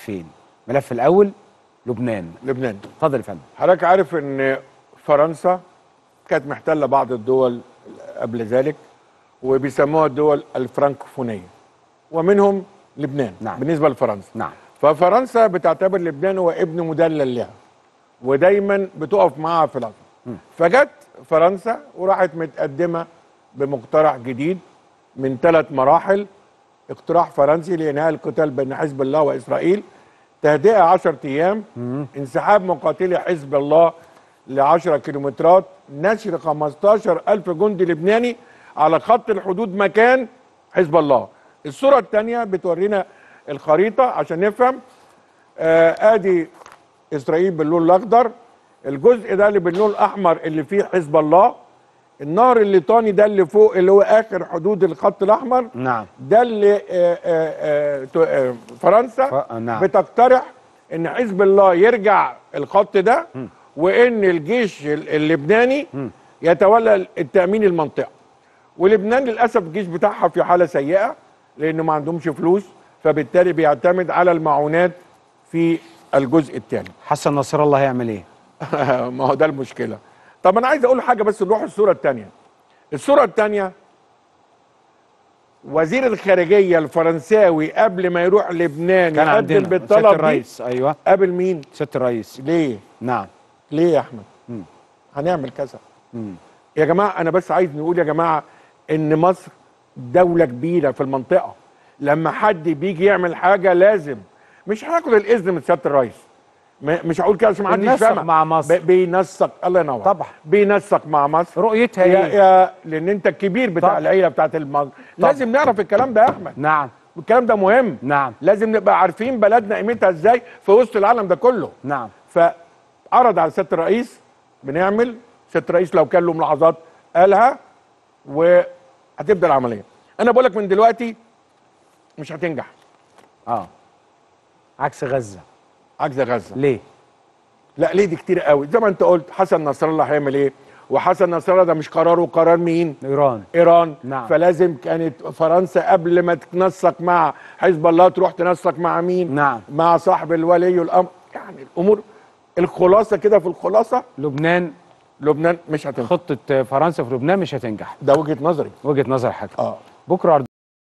ملفين الملف الاول لبنان لبنان اتفضل يا فندم حضرتك عارف ان فرنسا كانت محتله بعض الدول قبل ذلك وبيسموها الدول الفرنكوفونيه ومنهم لبنان نعم. بالنسبه لفرنسا نعم ففرنسا بتعتبر لبنان هو ابن مدلل لها ودايما بتقف معاها في الأرض فجت فرنسا وراحت متقدمه بمقترح جديد من ثلاث مراحل اقتراح فرنسي لانهاء القتال بين حزب الله واسرائيل تهدئه 10 ايام انسحاب مقاتلي حزب الله ل 10 كيلومترات نشر 15 ألف جندي لبناني على خط الحدود مكان حزب الله الصورة الثانية بتورينا الخريطة عشان نفهم آه ادي اسرائيل باللون الاخضر الجزء ده اللي باللون الاحمر اللي فيه حزب الله النهر الليطاني ده اللي فوق اللي هو اخر حدود الخط الاحمر نعم ده اللي آه، آه، آه، تو- آه، فرنسا ف- نعم. بتقترح ان حزب الله يرجع الخط ده وان الجيش ال- اللبناني يتولى التامين المنطقه ولبنان للاسف الجيش بتاعها في حاله سيئه لانه ما عندهمش فلوس فبالتالي بيعتمد على المعونات في الجزء الثاني حسن نصر الله هيعمل ايه ما هو ده المشكله طب انا عايز اقول حاجه بس نروح الصوره الثانيه الصوره الثانيه وزير الخارجيه الفرنساوي قبل ما يروح لبنان كان يقدم عندنا ست بالطلب دي الرئيس ايوه قابل مين ست الرئيس ليه نعم ليه يا احمد هنعمل كذا يا جماعه انا بس عايز نقول يا جماعه ان مصر دوله كبيره في المنطقه لما حد بيجي يعمل حاجه لازم مش هناخد الاذن من سياده الرئيس م- مش هقول كده عشان ما حدش بننسق فاهمها. مع مصر. ب- بينسق الله ينور طبعا. بينسق مع مصر رؤيتها يا, ايه يا لان انت الكبير بتاع طبعا. العيله بتاعت المصر لازم نعرف الكلام ده يا احمد نعم الكلام ده مهم نعم لازم نبقى عارفين بلدنا قيمتها ازاي في وسط العالم ده كله نعم فعرض على سياده الرئيس بنعمل سياده الرئيس لو كان له ملاحظات قالها وهتبدا العمليه انا بقول لك من دلوقتي مش هتنجح اه عكس غزه عجز غزه ليه لا ليه دي كتير قوي زي ما انت قلت حسن نصر الله هيعمل ايه وحسن نصر الله ده مش قراره قرار مين ايران ايران نعم. فلازم كانت فرنسا قبل ما تتنسق مع حزب الله تروح تنسق مع مين نعم. مع صاحب الولي الامر يعني الامور الخلاصه كده في الخلاصه لبنان لبنان مش هتنفع خطه فرنسا في لبنان مش هتنجح ده وجهه نظري وجهه نظر حضرتك اه بكره